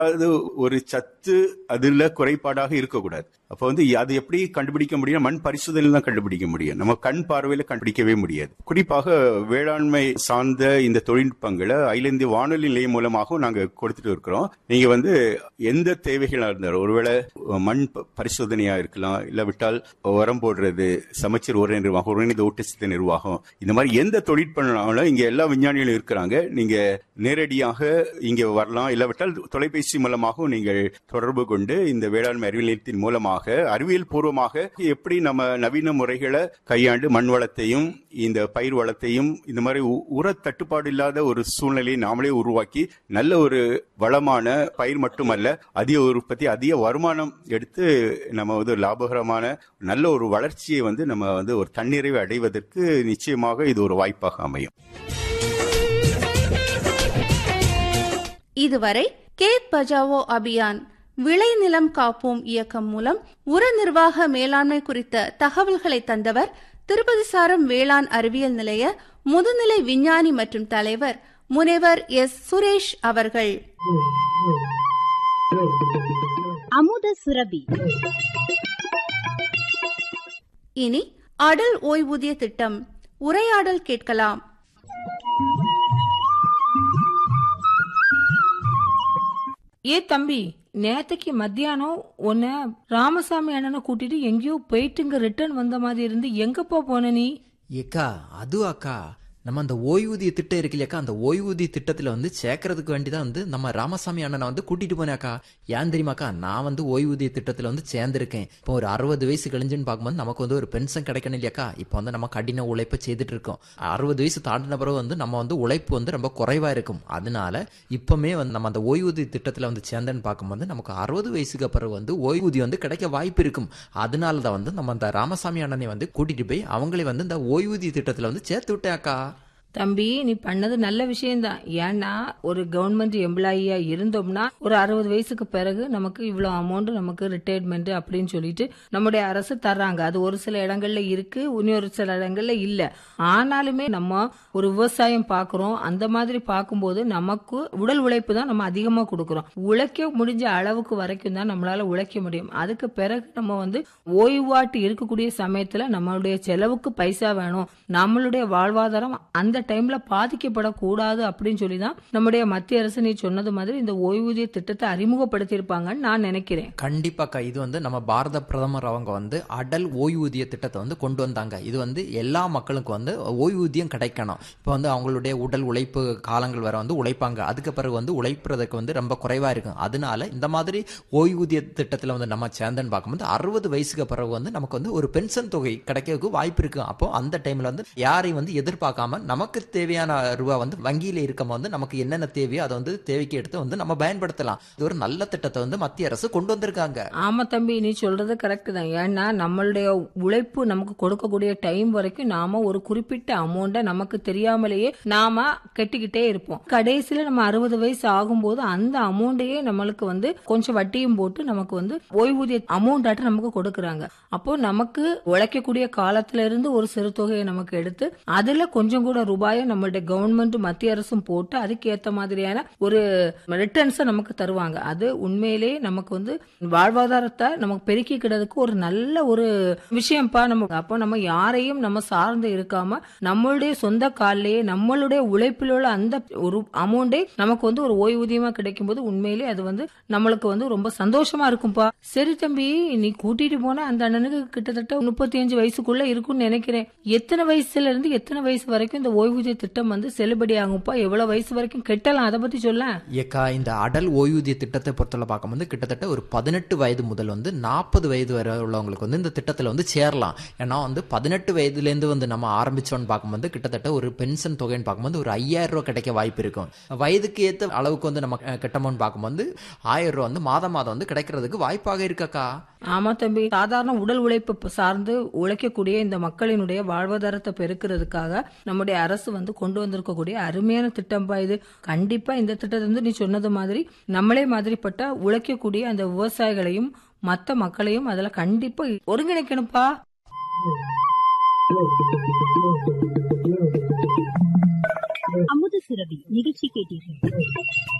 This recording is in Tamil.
அது ஒரு சத்து அதுல குறைபாடாக இருக்கக்கூடாது அப்ப வந்து அது எப்படி கண்டுபிடிக்க முடியும் மண் பரிசோதனையில் தான் கண்டுபிடிக்க முடியும் நம்ம கண் பார்வையில கண்டுபிடிக்கவே முடியாது குறிப்பாக வேளாண்மை சார்ந்த இந்த தொழில்நுட்பங்களை அகில இந்திய வானொலி நிலையம் மூலமாகவும் நாங்க கொடுத்துட்டு இருக்கிறோம் நீங்க வந்து எந்த தேவைகளா இருந்தாலும் ஒருவேளை மண் ப- பரிசோதனையா இருக்கலாம் இல்லாவிட்டால் உரம் போடுறது சமச்சீர் உர நிர்வாகம் ஒருங்கிணைந்த ஊட்டச்சத்து நிர்வாகம் இந்த மாதிரி எந்த தொழில்நுட்பம்னாலும் இங்க எல்லா விஞ்ஞானிகளும் இருக்கிறாங்க நீங்க நேரடியாக இங்க வரலாம் இல்லாவிட்டால் தொலைபேசி மூலமாகவும் நீங்கள் தொடர்பு கொண்டு இந்த வேளாண்மை அறிவியல் நிலையத்தின் மூலமாக அறிவியல் பூர்வமாக எப்படி நம்ம நவீன முறைகளை கையாண்டு மண் வளத்தையும் இந்த பயிர் வளத்தையும் இந்த மாதிரி உ- உர தட்டுப்பாடு இல்லாத ஒரு சூழ்நிலையை நாமளே உருவாக்கி நல்ல ஒரு வளமான பயிர் மட்டுமல்ல அதிக உற்பத்தி அதிக வருமானம் எடுத்து நம்ம வந்து ஒரு லாபகரமான நல்ல ஒரு வளர்ச்சியை வந்து நம்ம வந்து ஒரு தன்னிறைவை அடைவதற்கு நிச்சயமாக இது ஒரு வாய்ப்பாக அமையும் இதுவரை கேத் பஜாவோ அபியான் விளைநிலம் காப்போம் இயக்கம் மூலம் உர நிர்வாக மேலாண்மை குறித்த தகவல்களை தந்தவர் திருப்பதி சாரம் வேளாண் அறிவியல் நிலைய முதுநிலை விஞ்ஞானி மற்றும் தலைவர் முனைவர் எஸ் சுரேஷ் அவர்கள் அமுத சுரபி இனி அடல் ஓய்வூதிய திட்டம் உரையாடல் கேட்கலாம் ஏ தம்பி நேத்தைக்கு மத்தியானம் உன்னை ராமசாமி அண்ணனை கூட்டிட்டு எங்கேயோ போயிட்டு இங்க ரிட்டர்ன் வந்த மாதிரி இருந்து எங்கப்பா போன நீ ஏக்கா அது அக்கா நம்ம அந்த ஓய்வூதிய திட்டம் இருக்கு இல்லையாக்கா அந்த ஓய்வூதிய திட்டத்துல வந்து சேர்க்கறதுக்கு வேண்டி தான் வந்து நம்ம ராமசாமி அண்ணனை வந்து கூட்டிட்டு போனேக்கா ஏன் தெரியுமாக்கா நான் வந்து ஓய்வூதிய திட்டத்துல வந்து சேர்ந்திருக்கேன் இப்போ ஒரு அறுபது வயசு கழிஞ்சுன்னு பார்க்கும்போது நமக்கு வந்து ஒரு பென்ஷன் கிடைக்கணும் இல்லையாக்கா இப்போ வந்து நம்ம கடின உழைப்பை செய்துட்டு இருக்கோம் அறுபது வயசு தாண்டின பிறகு வந்து நம்ம வந்து உழைப்பு வந்து ரொம்ப குறைவா இருக்கும் அதனால இப்பவுமே வந்து நம்ம அந்த ஓய்வூதிய திட்டத்துல வந்து சேர்ந்தேன்னு பார்க்கும்போது நமக்கு அறுபது வயசுக்கு பிறகு வந்து ஓய்வூதியம் வந்து கிடைக்க வாய்ப்பு இருக்கும் அதனால தான் வந்து நம்ம அந்த ராமசாமி அண்ணனை வந்து கூட்டிட்டு போய் அவங்களே வந்து இந்த ஓய்வூதிய திட்டத்துல வந்து சேர்த்து விட்டேன் அக்கா தம்பி நீ பண்ணது நல்ல விஷயம்தான் ஏன்னா ஒரு கவர்மெண்ட் எம்ப்ளாயியா இருந்தோம்னா ஒரு அறுபது வயசுக்கு பிறகு நமக்கு இவ்வளவு அமௌண்ட் நமக்கு ரிட்டையர்மெண்ட் அப்படின்னு சொல்லிட்டு நம்முடைய அரசு தர்றாங்க அது ஒரு சில இடங்கள்ல இருக்கு இன்னொரு சில இடங்கள்ல இல்ல ஆனாலுமே நம்ம ஒரு விவசாயம் பார்க்கறோம் அந்த மாதிரி பார்க்கும்போது நமக்கு உடல் உழைப்பு தான் நம்ம அதிகமா கொடுக்கறோம் உழைக்க முடிஞ்ச அளவுக்கு வரைக்கும் தான் நம்மளால உழைக்க முடியும் அதுக்கு பிறகு நம்ம வந்து ஓய்வாட்டு இருக்கக்கூடிய சமயத்துல நம்மளுடைய செலவுக்கு பைசா வேணும் நம்மளுடைய வாழ்வாதாரம் அந்த டைம்ல பாதிக்கப்படக்கூடாது அப்படின்னு சொல்லி தான் நம்முடைய மத்திய அரசு நீ சொன்னது மாதிரி இந்த ஓய்வூதிய திட்டத்தை அறிமுகப்படுத்தியிருப்பாங்கன்னு நான் நினைக்கிறேன் கண்டிப்பாக்கா இது வந்து நம்ம பாரத பிரதமர் அவங்க வந்து அடல் ஓய்வூதிய திட்டத்தை வந்து கொண்டு வந்தாங்க இது வந்து எல்லா மக்களுக்கும் வந்து ஓய்வூதியம் கிடைக்கணும் இப்போ வந்து அவங்களுடைய உடல் உழைப்பு காலங்கள் வர வந்து உழைப்பாங்க அதுக்கு பிறகு வந்து உழைப்புறதுக்கு வந்து ரொம்ப குறைவா இருக்கும் அதனால இந்த மாதிரி ஓய்வூதிய திட்டத்தில் வந்து நம்ம சேர்ந்தேன்னு பார்க்கும்போது அறுபது வயசுக்கு பிறகு வந்து நமக்கு வந்து ஒரு பென்ஷன் தொகை கிடைக்கிறதுக்கு வாய்ப்பு இருக்கு அப்போ அந்த டைம்ல வந்து யாரையும் வந்து எதிர்பார்க்காம நமக்கு தேவையான ரூபா வந்து வங்கியில இருக்கம வந்து நமக்கு என்னென்ன தேவையோ அதை வந்து தேவைக்கு எடுத்து வந்து நம்ம பயன்படுத்தலாம் இது ஒரு நல்ல திட்டத்தை வந்து மத்திய அரசு கொண்டு வந்திருக்காங்க ஆமா தம்பி நீ சொல்றது கரெக்ட் தான் ஏன்னா நம்மளுடைய உழைப்பு நமக்கு கொடுக்கக்கூடிய டைம் வரைக்கும் நாம ஒரு குறிப்பிட்ட அமௌண்ட்டை நமக்கு தெரியாமலேயே நாம கட்டிக்கிட்டே இருப்போம் கடைசியில நம்ம அறுபது வயசு ஆகும்போது அந்த அமௌண்ட்டையே நம்மளுக்கு வந்து கொஞ்சம் வட்டியும் போட்டு நமக்கு வந்து ஓய்வூதிய அமௌண்ட் ஆட்டு நமக்கு கொடுக்கறாங்க அப்போ நமக்கு உழைக்கக்கூடிய காலத்துல இருந்து ஒரு சிறு தொகையை நமக்கு எடுத்து அதுல கொஞ்சம் கூட ரூபாயை நம்மளுடைய கவர்மெண்ட் மத்திய அரசும் போட்டு அதுக்கு ஏத்த மாதிரியான ஒரு ரிட்டர்ன்ஸை நமக்கு தருவாங்க அது உண்மையிலேயே நமக்கு வந்து வாழ்வாதாரத்தை நமக்கு பெருக்கிக்கிறதுக்கு ஒரு நல்ல ஒரு விஷயம்ப்பா நம்ம அப்போ நம்ம யாரையும் நம்ம சார்ந்து இருக்காம நம்மளுடைய சொந்த காலிலேயே நம்மளுடைய உழைப்பில் உள்ள அந்த ஒரு அமௌண்டே நமக்கு வந்து ஒரு ஓய்வூதியமா கிடைக்கும் போது உண்மையிலே அது வந்து நம்மளுக்கு வந்து ரொம்ப சந்தோஷமா இருக்கும்பா சரி தம்பி நீ கூட்டிட்டு போன அந்த அண்ணனுக்கு கிட்டத்தட்ட முப்பத்தி அஞ்சு வயசுக்குள்ள இருக்கும்னு நினைக்கிறேன் எத்தனை வயசுல இருந்து எத்தனை வயசு வரைக்கும் இந்த ஓய்வூதிய திட்டம் வந்து செல்லுபடி ஆகும்பா எவ்வளவு வயசு வரைக்கும் கெட்டலாம் அதை பத்தி சொல்ல ஏக்கா இந்த அடல் ஓய்வூதிய திட்டத்தை பொறுத்தவரை பார்க்கும்போது கிட்டத்தட்ட ஒரு பதினெட்டு வயது முதல் வந்து நாற்பது வயது வரை உள்ளவங்களுக்கு வந்து இந்த திட்டத்தில் வந்து சேரலாம் ஏன்னா வந்து பதினெட்டு வயதுலேருந்து வந்து நம்ம ஆரம்பிச்சோன்னு பார்க்கும்போது கிட்டத்தட்ட ஒரு பென்ஷன் தொகைன்னு பார்க்கும்போது ஒரு ஐயாயிரம் ரூபாய் கிடைக்க வாய்ப்பு இருக்கும் வயதுக்கு ஏற்ற அளவுக்கு வந்து நம்ம அஹ், கட்டணும்னு பார்க்கும்போது ஆயிரம் ரூபாய் வந்து மாதம் மாதம் வந்து கிடைக்கிறதுக்கு வாய்ப்பாக இருக்காக்கா ஆமா தம்பி சாதாரண உடல் உழைப்பு ப- சார்ந்து உழைக்கக்கூடிய இந்த மக்களினுடைய வாழ்வாதாரத்தை பெருக்கிறதுக்காக நம்முடைய அரசு வந்து கொண்டு வந்திருக்கக்கூடிய அருமையான திட்டம் பா இது கண்டிப்பா இந்த திட்டத்தை வந்து நீ சொன்னது மாதிரி நம்மளே மாதிரிப்பட்ட உழைக்கக்கூடிய அந்த விவசாயிகளையும் மத்த மக்களையும் அதுல கண்டிப்பா ஒருங்கிணைக்கணும்ப்பா அமுத சுரபி நிகழ்ச்சி கேட்டீர்கள்